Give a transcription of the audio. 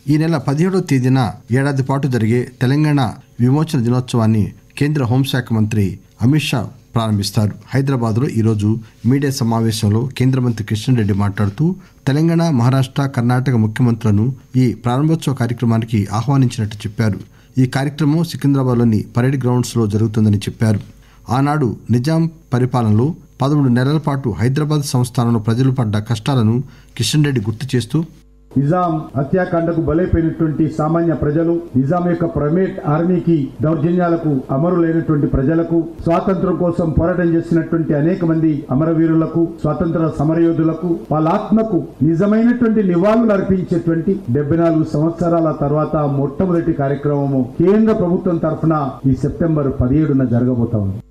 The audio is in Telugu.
ఈ నెల పదిహేడవ తేదీన ఏడాది పాటు జరిగే తెలంగాణ విమోచన దినోత్సవాన్ని కేంద్ర హోంశాఖ మంత్రి అమిత్ షా ప్రారంభిస్తారు హైదరాబాద్లో ఈరోజు మీడియా సమావేశంలో కేంద్ర మంత్రి కిషన్ రెడ్డి మాట్లాడుతూ తెలంగాణ మహారాష్ట్ర కర్ణాటక ముఖ్యమంత్రులను ఈ ప్రారంభోత్సవ కార్యక్రమానికి ఆహ్వానించినట్టు చెప్పారు ఈ కార్యక్రమం సికింద్రాబాద్లోని పరేడ్ గ్రౌండ్స్లో జరుగుతుందని చెప్పారు ఆనాడు నిజాం పరిపాలనలో పదమూడు నెలల పాటు హైదరాబాద్ సంస్థానంలో ప్రజలు పడ్డ కష్టాలను కిషన్ రెడ్డి గుర్తు చేస్తూ నిజాం హత్యాకాండకు బలైపోయినటువంటి సామాన్య ప్రజలు నిజాం యొక్క ప్రైవేట్ ఆర్మీకి దౌర్జన్యాలకు అమరులైనటువంటి ప్రజలకు స్వాతంత్రం కోసం పోరాటం చేసినటువంటి అనేక మంది అమరవీరులకు స్వాతంత్ర సమరయోధులకు వాళ్ళ ఆత్మకు నిజమైనటువంటి నివాళులు అర్పించేటువంటి డెబ్బై నాలుగు సంవత్సరాల తర్వాత మొట్టమొదటి కార్యక్రమము కేంద్ర ప్రభుత్వం తరఫున ఈ సెప్టెంబర్ పదిహేడున జరగబోతా ఉంది